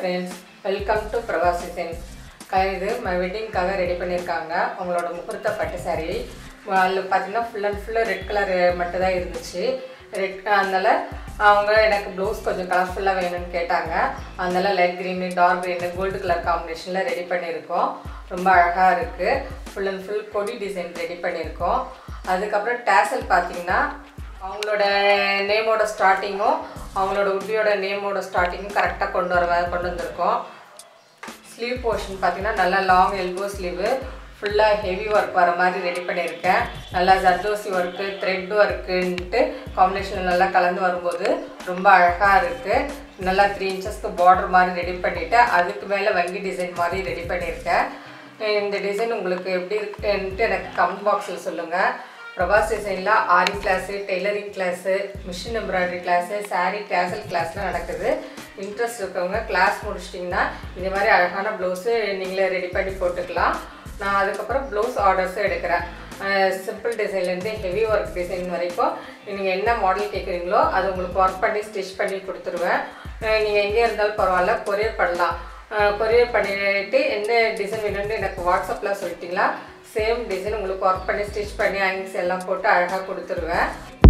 friends welcome to பிரவாசிசன் இது வெட்டிங்க்காக ready பண்ணியிருக்காங்க அவங்களோட முகூர்த்த பட்டு saree அதில் பார்த்தீங்கன்னா ஃபுல் அண்ட் ஃபுல்லாக ரெட் கலர் மட்டும் தான் இருந்துச்சு ரெட் அதனால் அவங்க எனக்கு ப்ளவுஸ் கொஞ்சம் கலர்ஃபுல்லாக வேணும்னு கேட்டாங்க அதனால light green dark green gold colour காம்பினேஷனில் ரெடி பண்ணியிருக்கோம் ரொம்ப அழகாக இருக்குது ஃபுல் அண்ட் ஃபுல் கொடி டிசைன் ரெடி பண்ணியிருக்கோம் அதுக்கப்புறம் டேசல் பார்த்தீங்கன்னா அவங்களோட நேமோட ஸ்டார்டிங்கும் அவங்களோட உட்டியோட நேமோட ஸ்டார்டிங்கும் கரெக்டாக கொண்டு வர மாதிரி கொண்டு வந்திருக்கோம் ஸ்லீவ் போர்ஷன் பார்த்தீங்கன்னா நல்லா லாங் எல்போ ஸ்லீவு ஃபுல்லாக ஹெவி ஒர்க் வர மாதிரி ரெடி பண்ணியிருக்கேன் நல்லா ஜர்தோசி ஒர்க்கு த்ரெட் ஒர்க்குன்ட்டு காம்பினேஷன் நல்லா கலந்து வரும்போது ரொம்ப அழகாக இருக்குது நல்லா த்ரீ இன்ச்சஸ்க்கு பார்டர் மாதிரி ரெடி பண்ணிவிட்டு அதுக்கு மேலே வங்கி டிசைன் மாதிரி ரெடி பண்ணியிருக்கேன் இந்த டிசைன் உங்களுக்கு எப்படி இருக்குன்ட்டு எனக்கு கமெண்ட் பாக்ஸில் சொல்லுங்கள் பிரபாஸ் டிசைனில் aari class tailoring class machine embroidery class saree tassel கிளாஸ்லாம் நடக்குது இன்ட்ரெஸ்ட் இருக்கவங்க கிளாஸ் முடிச்சிட்டிங்கன்னா இந்த மாதிரி அழகான ப்ளவுஸு நீங்களே ரெடி பண்ணி போட்டுக்கலாம் நான் அதுக்கப்புறம் ப்ளவுஸ் ஆர்டர்ஸும் எடுக்கிறேன் சிம்பிள் டிசைன்லேருந்து ஹெவி ஒர்க் டிசைன் வரைக்கும் நீங்கள் என்ன மாடல் கேட்குறீங்களோ அது உங்களுக்கு ஒர்க் பண்ணி ஸ்டிச் பண்ணி கொடுத்துருவேன் நீங்கள் எங்கே இருந்தாலும் பரவாயில்ல கொரியர் பண்ணலாம் கொரியர் பண்ணிட்டு என்ன டிசைன் வேணும்னு எனக்கு வாட்ஸ்அப்பில் சொல்லிட்டீங்களா சேம் டிசைன் உங்களுக்கு ஒர்க் பண்ணி ஸ்டிச் பண்ணி ஹேங்கிங்ஸ் எல்லாம் போட்டு அழகாக கொடுத்துருவேன்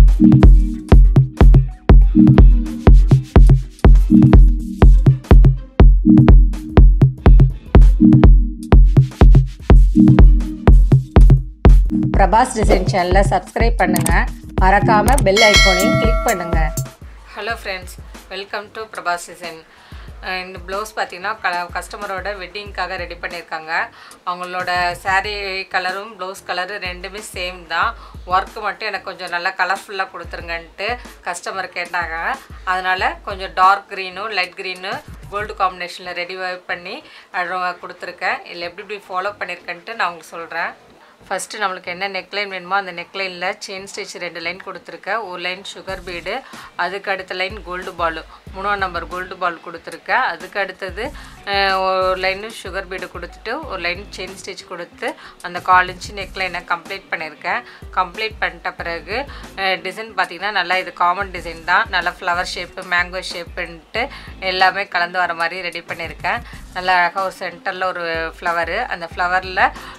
பிரபாஸ் டிசைன் சேனலை சப்ஸ்கிரைப் பண்ணுங்கள் மறக்காமல் பெல் ஐக்கோனையும் கிளிக் பண்ணுங்கள் hello friends welcome to Prabhas design இந்த ப்ளவுஸ் பார்த்தீங்கன்னா க கஸ்டமரோட வெட்டிங்க்காக ரெடி பண்ணியிருக்காங்க அவங்களோட saree கலரும் ப்ளவுஸ் கலரும் ரெண்டுமே சேம் தான் ஒர்க்கு மட்டும் எனக்கு கொஞ்சம் நல்லா கலர்ஃபுல்லாக கொடுத்துருங்கன்ட்டு கஸ்டமர் கேட்டாங்க அதனால் கொஞ்சம் டார்க் க்ரீனும் லைட் க்ரீனும் கோல்டு காம்பினேஷனில் ரெடி பண்ணி அது கொடுத்துருக்கேன் இதில் எப்படி எப்படி ஃபாலோ பண்ணியிருக்கேன்ட்டு நான் உங்களுக்கு சொல்கிறேன் ஃபஸ்ட்டு நம்மளுக்கு என்ன நெக்லைன் வேணுமோ அந்த நெக்லைனில் செயின் ஸ்டிச் ரெண்டு லைன் கொடுத்துருக்கேன் ஒரு லைன் சுகர் பீடு அதுக்கு அடுத்த லைன் கோல்டு பால் மூணாம் நம்பர் கோல்டு பால் கொடுத்துருக்கேன் அதுக்கு அடுத்தது அஹ், ஒரு லைன் சுகர் பீடு கொடுத்துட்டு ஒரு லைன் செயின் ஸ்டிச் கொடுத்து அந்த கால் இன்ச்சு நெக்லைனை கம்ப்ளீட் பண்ணியிருக்கேன் கம்ப்ளீட் பண்ணிட்ட பிறகு டிசைன் பார்த்திங்கன்னா நல்லா இது காமன் டிசைன் தான் நல்லா ஃப்ளவர் ஷேப்பு மேங்கோ ஷேப்புன்ட்டு எல்லாமே கலந்து வர மாதிரி ரெடி பண்ணியிருக்கேன் நல்லா அழகாக ஒரு சென்டரில் ஒரு ஃப்ளவரு அந்த ஃப்ளவரில்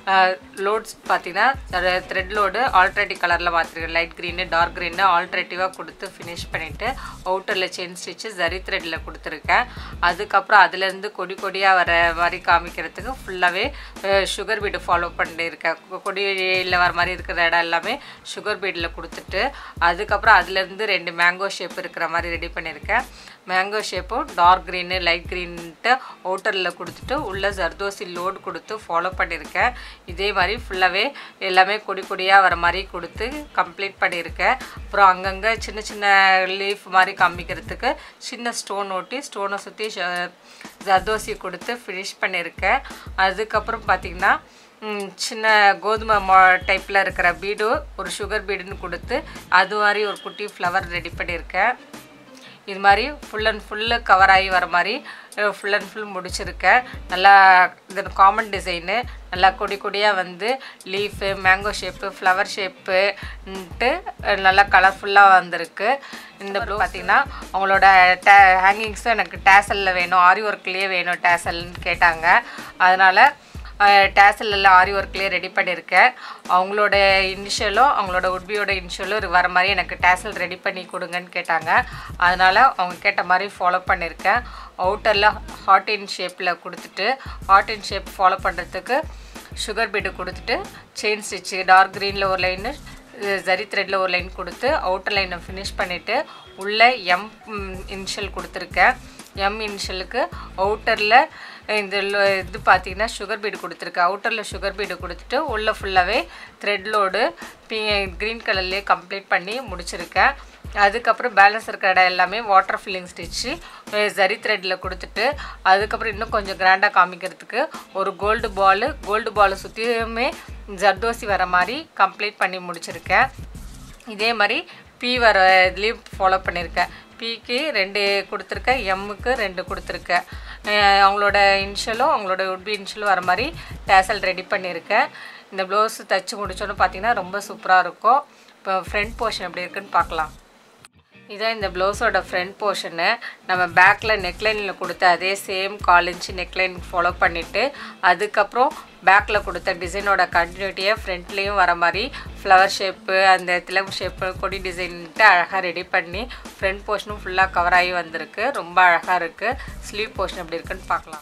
லோட்ஸ் பார்த்தீங்கன்னா த்ரெட் லோடு ஆல்ட்ரேட்டிவ் கலரில் மாற்றிருக்கேன் லைட் க்ரீனு டார்க் க்ரீனு ஆல்ட்ரேட்டிவாக கொடுத்து ஃபினிஷ் பண்ணிவிட்டு அவுட்டரில் செயின் ஸ்டிச்சு ஜரி த்ரெட்டில் கொடுத்துருக்கேன் அதுக்கப்புறம் அதுலேருந்து கொடி கொடியாக வர மாதிரி காமிக்கிறதுக்கு ஃபுல்லாகவே சுகர் பீடு ஃபாலோ பண்ணியிருக்கேன் கொ- கொடியில் வர மாதிரி இருக்கிற இடம் எல்லாமே சுகர் பீடில் கொடுத்துட்டு அதுக்கப்புறம் அதுலேருந்து ரெண்டு மேங்கோ ஷேப் இருக்கிற மாதிரி ரெடி பண்ணியிருக்கேன் மேங்கோ ஷேப்பும் டார்க் க்ரீனு லைட் க்ரீன்ட்டு அவுட்டரில் கொடுத்துட்டு உள்ளே ஜர்தோசி லோடு கொடுத்து ஃபாலோ பண்ணியிருக்கேன் இதே மாதிரி ஃபுல்லாகவே எல்லாமே கொடி கொடியாக வர மாதிரி கொடுத்து கம்ப்ளீட் பண்ணியிருக்கேன் அப்புறம் அங்கங்கே சின்ன சின்ன லீஃப் மாதிரி காமிக்கிறதுக்கு சின்ன ஸ்டோன் ஒட்டி ஸ்டோனை சுற்றி ஜர்தோசி கொடுத்து ஃபினிஷ் பண்ணியிருக்கேன் அதுக்கப்புறம் பார்த்திங்கன்னா ம், சின்ன கோதுமை மா டைப்பில் இருக்கிற பீடு ஒரு சுகர் பீடுன்னு கொடுத்து அது மாதிரி ஒரு குட்டி ஃப்ளவர் ரெடி பண்ணியிருக்கேன் இது மாதிரி ஃபுல் அண்ட் ஃபுல்லு கவர் ஆகி வர மாதிரி ஃபுல் அண்ட் ஃபுல் முடிச்சிருக்கேன் நல்லா இது காமன் டிசைனு நல்லா கொடி கொடியாக வந்து லீஃபு மேங்கோ ஷேப்பு ஃப்ளவர் ஷேப்புன்ட்டு நல்லா கலர்ஃபுல்லாக வந்திருக்கு இந்த ப்ளூ பார்த்திங்கன்னா அவங்களோட டே ஹேங்கிங்ஸும் எனக்கு டேசலில் வேணும் ஆரி ஒர்க்லேயே வேணும் டேசல்னு கேட்டாங்க அதனால் டேசல் எல்லாம் ஆரி ஒர்க்லேயே ரெடி பண்ணியிருக்கேன் அவங்களோட இனிஷியலும் அவங்களோட உட்பியோட இனிஷியலும் வர மாதிரி எனக்கு டேசல் ரெடி பண்ணி கொடுங்கன்னு கேட்டாங்க அதனால் அவங்க கேட்ட மாதிரி ஃபாலோ பண்ணியிருக்கேன் அவுட்டரில் ஹாட் இன் ஷேப்பில் கொடுத்துட்டு ஹாட் இன் ஷேப் ஃபாலோ பண்ணுறதுக்கு சுகர் பீடு கொடுத்துட்டு செயின் ஸ்டிச்சு டார்க் க்ரீனில் ஒரு லைனு ஜரி த்ரெட்டில் ஒரு லைன் கொடுத்து அவுட்டர் லைனை ஃபினிஷ் பண்ணிவிட்டு உள்ளே எம் இனிஷியல் கொடுத்துருக்கேன் எம் இனிஷியலுக்கு அவுட்டரில் இந்த lo- இது பார்த்தீங்கன்னா சுகர் பீடு கொடுத்துருக்கு அவுட்டரில் சுகர் பீடு கொடுத்துட்டு உள்ளே ஃபுல்லாகவே த்ரெட் லோடு பி க்ரீன் கலர்லேயே கம்ப்ளீட் பண்ணி முடிச்சிருக்கேன் அதுக்கப்புறம் பேலன்ஸ் இருக்கிற இடம் எல்லாமே வாட்டர் ஃபில்லிங் ஸ்டிச்சு ஜரி த்ரெட்டில் கொடுத்துட்டு அதுக்கப்புறம் இன்னும் கொஞ்சம் கிராண்டாக காமிக்கிறதுக்கு ஒரு கோல்டு பால் கோல்டு பாலை சுற்றியுமே ஜர்தோசி வர மாதிரி கம்ப்ளீட் பண்ணி முடிச்சிருக்கேன் இதே மாதிரி பி வர இதுலேயும் ஃபாலோ பண்ணியிருக்கேன் பிக்கு ரெண்டு கொடுத்துருக்கேன் எம்முக்கு ரெண்டு கொடுத்துருக்கேன் அஹ் அவங்களோட இனிஷியலும் அவங்களோட உட்பி இனிஷியலும் வர மாதிரி டேசல் ரெடி பண்ணியிருக்கேன் இந்த ப்ளவுஸ் தைச்சு முடிச்சோன்னு பார்த்தீங்கன்னா ரொம்ப சூப்பராக இருக்கும் இப்போ ஃப்ரண்ட் போர்ஷன் எப்படி இருக்குன்னு பார்க்கலாம் இதான் இந்த ப்ளவுஸோட ஃப்ரண்ட் போர்ஷனு நம்ம பேக்கில் நெக்லைனில் கொடுத்த அதே சேம் கால் இன்ச்சு நெக்லைன் ஃபாலோ பண்ணிவிட்டு அதுக்கப்புறம் பேக்கில் கொடுத்த டிசைனோட கண்டினியூட்டியை ஃப்ரண்ட்லேயும் வர மாதிரி ஃப்ளவர் ஷேப்பு அந்த திலகம் ஷேப்பு கொடி டிசைன்ட்டு அழகாக ரெடி பண்ணி ஃப்ரண்ட் போர்ஷனும் ஃபுல்லாக கவர் ஆகி வந்திருக்கு ரொம்ப அழகாக இருக்குது ஸ்லீவ் போர்ஷன் எப்படி இருக்குன்னு பார்க்கலாம்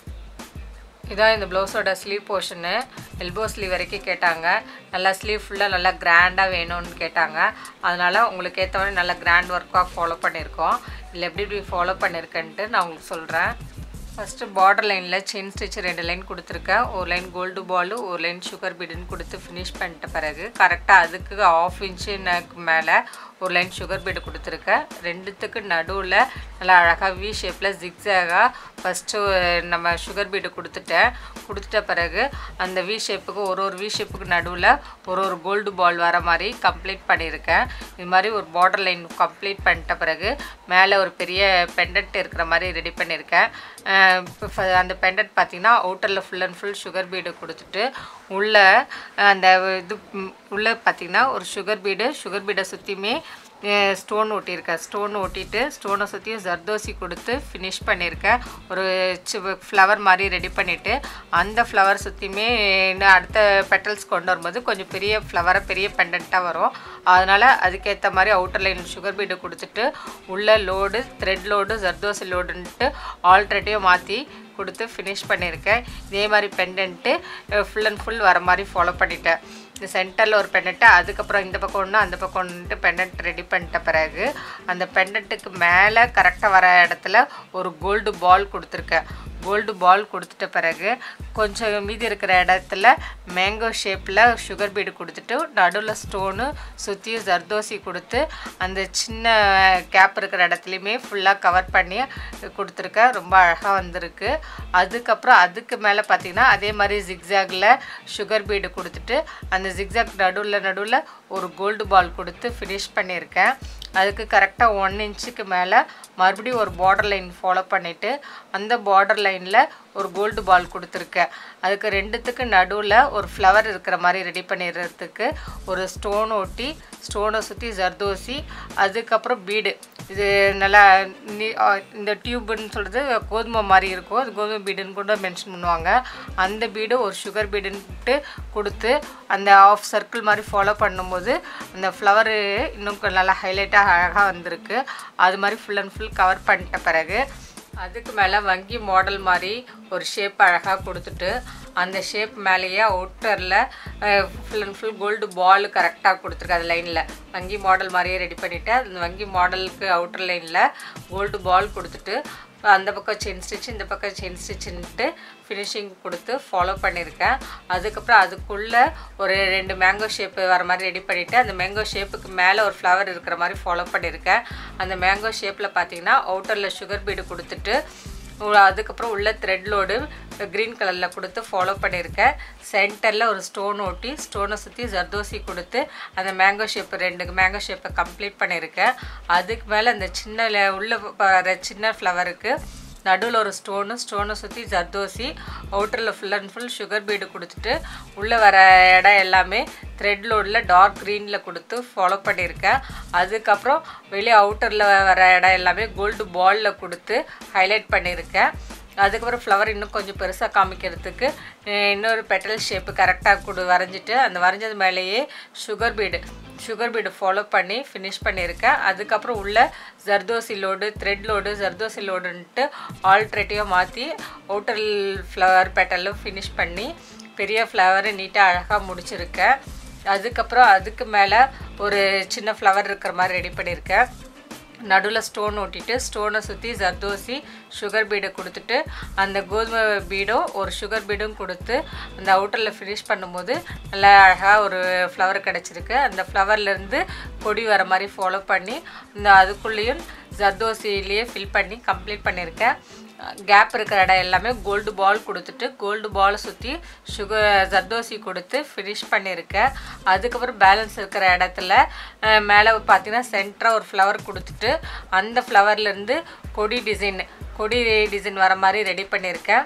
இதான் இந்த ப்ளவுஸோட ஸ்லீவ் போர்ஷனு எல்போ ஸ்லீவ் வரைக்கும் கேட்டாங்க நல்லா ஸ்லீவ் ஃபுல்லாக நல்லா கிராண்டாக வேணும்னு கேட்டாங்க அதனால் உங்களுக்கு ஏற்ற மாதிரி நல்லா கிராண்ட் ஒர்க்காக ஃபாலோ பண்ணியிருக்கோம் இல்லை எப்படி இப்படி ஃபாலோ பண்ணியிருக்கேன்ட்டு நான் உங்களுக்கு சொல்கிறேன் ஃபஸ்ட்டு பார்டர் லைனில் செயின் ஸ்டிச் ரெண்டு லைன் கொடுத்துருக்கேன் ஒரு லைன் கோல்டு பாலு ஒரு லைன் சுகர் பீடுன்னு கொடுத்து ஃபினிஷ் பண்ணிட்ட பிறகு கரெக்டாக அதுக்கு ஆஃப் இன்ச்சுக்கு மேலே ஒரு லைன் சுகர் பீடு கொடுத்துருக்கேன் ரெண்டுத்துக்கு நடுவில் நல்லா அழகாக வி ஷேப்பில் ஜிக்ஸாகாக ஃபஸ்ட்டு நம்ம சுகர் பீடு கொடுத்துட்டேன் கொடுத்துட்ட பிறகு அந்த வி ஷேப்புக்கு ஒரு ஒரு வி ஷேப்புக்கு நடுவில் ஒரு ஒரு கோல்டு பால் வர மாதிரி கம்ப்ளீட் பண்ணியிருக்கேன் இது மாதிரி ஒரு பார்டர் லைன் கம்ப்ளீட் பண்ணிட்ட பிறகு மேலே ஒரு பெரிய பெண்டன்ட் இருக்கிற மாதிரி ரெடி பண்ணியிருக்கேன் இப்போ அந்த பெண்டன்ட் பார்த்திங்கன்னா அவுட்டரில் full and full sugar bead கொடுத்துட்டு உள்ளே அந்த இது உள்ளே பார்த்திங்கன்னா ஒரு சுகர் பீடு சுகர் பீடை சுற்றியுமே ஸ்டோன் ஒட்டியிருக்கேன் ஸ்டோன் ஒட்டிட்டு ஸ்டோனை சுற்றியும் ஜர்தோசி கொடுத்து ஃபினிஷ் பண்ணியிருக்கேன் ஒரு ஃப்ளவர் மாதிரி ரெடி பண்ணிவிட்டு அந்த ஃப்ளவர் சுற்றியுமே இன்னும் அடுத்த பெட்டல்ஸ் கொண்டு வரும்போது கொஞ்சம் பெரிய ஃப்ளவராக பெரிய பெண்டண்ட்டாக வரும் அதனால் அதுக்கேற்ற மாதிரி அவுட்டர் லைன் சுகர் பீடு கொடுத்துட்டு உள்ள லோடு த்ரெட் லோடு ஜர்தோசி லோடுன்ட்டு ஆல்ரெடியும் மாற்றி கொடுத்து ஃபினிஷ் பண்ணியிருக்கேன் இதே மாதிரி பெண்டன்ட்டு ஃபுல் அண்ட் ஃபுல் வர மாதிரி ஃபாலோ பண்ணிட்டேன் இந்த சென்டரில் ஒரு பெண்டன்ட்டு அதுக்கப்புறம் இந்த பக்கம் ஒன்று அந்த பக்கம் ஒன்றுட்டு பெண்டன்ட் ரெடி பண்ணிட்ட பிறகு அந்த பெண்டன்ட்டுக்கு மேலே கரெக்டாக வர இடத்துல ஒரு கோல்டு பால் கொடுத்துருக்கேன் கோல்டு பால் கொடுத்துட்ட பிறகு கொஞ்சம் மீதி இருக்கிற இடத்துல மேங்கோ ஷேப்பில் சுகர் பீடு கொடுத்துட்டு நடுவில் ஸ்டோனு சுற்றியும் ஜர்தோசி கொடுத்து அந்த சின்ன கேப் இருக்கிற இடத்துலையுமே ஃபுல்லாக கவர் பண்ணி கொடுத்துருக்கேன் ரொம்ப அழகாக வந்திருக்கு அதுக்கப்புறம் அதுக்கு மேலே பார்த்திங்கன்னா அதே மாதிரி ஜிக்ஸாகில் சுகர் பீடு கொடுத்துட்டு அந்த ஜிக்ஸாக் நடுவில் நடுவில் ஒரு கோல்டு பால் கொடுத்து ஃபினிஷ் பண்ணியிருக்கேன் அதுக்கு கரெக்டாக ஒன் இன்ச்சுக்கு மேலே மறுபடியும் ஒரு பார்டர் லைன் ஃபாலோ பண்ணிவிட்டு அந்த பார்டர் லைனில் ஒரு கோல்டு பால் கொடுத்துருக்கேன் அதுக்கு ரெண்டுத்துக்கு நடுவில் ஒரு ஃப்ளவர் இருக்கிற மாதிரி ரெடி பண்ணிடுறதுக்கு ஒரு ஸ்டோன் ஒட்டி ஸ்டோனை சுற்றி ஜர்தோசி அதுக்கப்புறம் பீடு இது நல்லா நீ இந்த டியூப்னு சொல்கிறது கோதுமை மாதிரி இருக்கும் அது கோதுமை பீடுன்னு கூட மென்ஷன் பண்ணுவாங்க அந்த பீடு ஒரு சுகர் பீடுன்ட்டு கொடுத்து அந்த ஆஃப் சர்க்கிள் மாதிரி ஃபாலோ பண்ணும்போது அந்த ஃப்ளவரு இன்னும் நல்லா ஹைலைட்டாக அழகாக வந்திருக்கு அது மாதிரி ஃபுல் அண்ட் ஃபுல் கவர் பண்ணிட்ட பிறகு அதுக்கு மேலே வங்கி மாடல் மாதிரி ஒரு ஷேப் அழகாக கொடுத்துட்டு அந்த ஷேப் மேலேயே அவுட்டரில் full and full gold ball கரெக்டாக கொடுத்துருக்கு அது லைனில் வங்கி மாடல் மாதிரியே ரெடி பண்ணிவிட்டு அந்த வங்கி மாடலுக்கு அவுட்டர் லைனில் கோல்டு பால் கொடுத்துட்டு அந்த பக்கம் செயின் ஸ்டிச் இந்த பக்கம் செயின் ஸ்டிச்சுன்ட்டு ஃபினிஷிங் கொடுத்து ஃபாலோ பண்ணியிருக்கேன் அதுக்கப்புறம் அதுக்குள்ளே ஒரு ரெண்டு மேங்கோ ஷேப்பு வர மாதிரி ரெடி பண்ணிவிட்டு அந்த மேங்கோ ஷேப்புக்கு மேலே ஒரு ஃப்ளவர் இருக்கிற மாதிரி ஃபாலோ பண்ணியிருக்கேன் அந்த மேங்கோ ஷேப்பில் பார்த்தீங்கன்னா அவுட்டரில் சுகர் பீடு கொடுத்துட்டு அதுக்கப்புறம் உள்ள த்ரெட் லோடு க்ரீன் கலரில் கொடுத்து ஃபாலோ பண்ணியிருக்கேன் சென்டரில் ஒரு ஸ்டோன் ஒட்டி ஸ்டோனை சுற்றி ஜர்தோசி கொடுத்து அந்த மேங்கோ ஷேப்பு ரெண்டு மேங்கோ ஷேப்பை கம்ப்ளீட் பண்ணியிருக்கேன் அதுக்கு மேலே அந்த சின்ன உள்ள வர சின்ன ஃப்ளவருக்கு நடுவில் ஒரு ஸ்டோனு ஸ்டோனை சுற்றி ஜர்தோசி அவுட்டரில் full and full sugar bead கொடுத்துட்டு உள்ளே வர இடம் எல்லாமே த்ரெட் லோடில் டார்க் க்ரீனில் கொடுத்து ஃபாலோ பண்ணியிருக்கேன் அதுக்கப்புறம் வெளியே அவுட்டரில் வர இடம் எல்லாமே கோல்டு பாலில் கொடுத்து ஹைலைட் பண்ணியிருக்கேன் அதுக்கப்புறம் ஃப்ளவர் இன்னும் கொஞ்சம் பெருசாக காமிக்கிறதுக்கு இன்னொரு பெட்டல் ஷேப்பு கரெக்டாக கொடு வரைஞ்சிட்டு அந்த வரைஞ்சது மேலேயே sugar bead sugar bead follow பண்ணி ஃபினிஷ் பண்ணியிருக்கேன் அதுக்கப்புறம் உள்ள zardozi load thread load zardozi லோடுன்ட்டு ஆல்ட்ரேட்டிவாக மாற்றி அவுட்டர் ஃப்ளவர் பெட்டலும் ஃபினிஷ் பண்ணி பெரிய ஃப்ளவரை நீட்டாக அழகாக முடிச்சிருக்கேன் அதுக்கப்புறம் அதுக்கு மேலே ஒரு சின்ன ஃப்ளவர் இருக்கிற மாதிரி ரெடி பண்ணியிருக்கேன் நடுவில் ஸ்டோன் ஒட்டிட்டு ஸ்டோனை சுற்றி ஜர்தோசி சுகர் பீடை கொடுத்துட்டு அந்த கோதுமை பீடும் ஒரு சுகர் பீடும் கொடுத்து அந்த அவுட்டரில் ஃபினிஷ் பண்ணும்போது நல்லா அழகாக ஒரு ஃப்ளவர் கிடச்சிருக்கு அந்த ஃப்ளவர்லேருந்து கொடி வர மாதிரி ஃபாலோ பண்ணி இந்த அதுக்குள்ளேயும் ஜர்தோசிலேயே ஃபில் பண்ணி கம்ப்ளீட் பண்ணியிருக்கேன் கேப் இருக்கிற இடம் எல்லாமே கோல்டு பால் கொடுத்துட்டு கோல்டு பாலை சுற்றி சுகர் ஜர்தோசி கொடுத்து ஃபினிஷ் பண்ணியிருக்கேன் அதுக்கப்புறம் பேலன்ஸ் இருக்கிற இடத்துல மேலே பார்த்தீங்கன்னா சென்டராக ஒரு ஃப்ளவர் கொடுத்துட்டு அந்த ஃப்ளவர்லேருந்து கொடி டிசைன் கொடி டிசைன் வர மாதிரி ரெடி பண்ணியிருக்கேன்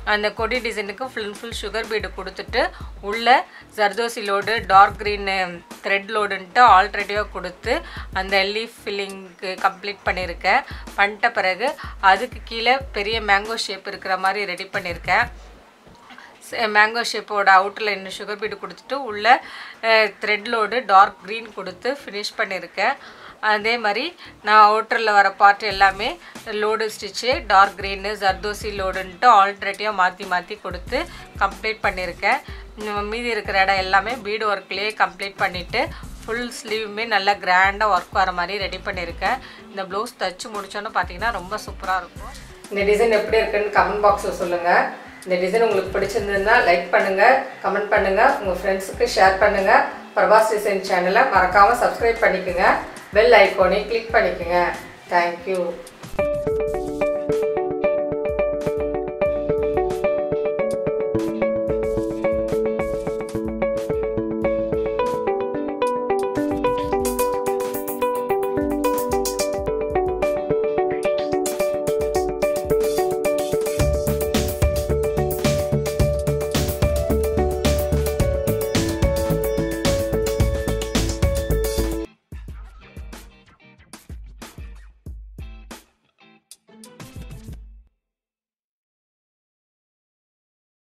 அந்த கொடி டிசைனுக்கு full and full sugar bead கொடுத்துட்டு உள்ள zardozi load dark green thread லோடுன்ட்டு ஆல்ரெடியாக கொடுத்து அந்த லீஃப் ஃபில்லிங்க்கு கம்ப்ளீட் பண்ணியிருக்கேன் பண்ணிட்ட பிறகு அதுக்கு கீழே பெரிய மேங்கோ ஷேப் இருக்கிற மாதிரி ரெடி பண்ணியிருக்கேன் மேங்கோ ஷேப்போட அவுட்டரில் இன்னும் சுகர் பீடு கொடுத்துட்டு உள்ள த்ரெட் லோடு டார்க் க்ரீன் கொடுத்து ஃபினிஷ் பண்ணியிருக்கேன் அதே மாதிரி நான் அவுட்டரில் வர பார்ட் எல்லாமே load stitch dark green zardozi லோடுன்ட்டு ஆல்ட்ரேட்டிவாக மாற்றி மாற்றி கொடுத்து கம்ப்ளீட் பண்ணியிருக்கேன் இன்னும் மீதி இருக்கிற இடம் எல்லாமே பீடு ஒர்க்லேயே கம்ப்ளீட் பண்ணிவிட்டு ஃபுல் ஸ்லீவுமே நல்லா கிராண்டாக ஒர்க் வர மாதிரி ரெடி பண்ணியிருக்கேன் இந்த ப்ளவுஸ் தச்சு முடிச்சோன்னு பார்த்தீங்கன்னா ரொம்ப சூப்பராக இருக்கும் இந்த டிசைன் எப்படி இருக்குன்னு கமெண்ட் பாக்ஸில் சொல்லுங்கள் இந்த டிசைன் உங்களுக்கு பிடிச்சிருந்ததுன்னா லைக் பண்ணுங்கள் கமெண்ட் பண்ணுங்கள் உங்கள் ஃப்ரெண்ட்ஸுக்கு ஷேர் பண்ணுங்கள் பிரபாஸ் டிசைன் சேனலை மறக்காமல் சப்ஸ்கிரைப் பண்ணிக்கோங்க பெல் ஐக்கோனை கிளிக் பண்ணிக்கோங்க தேங்க்யூ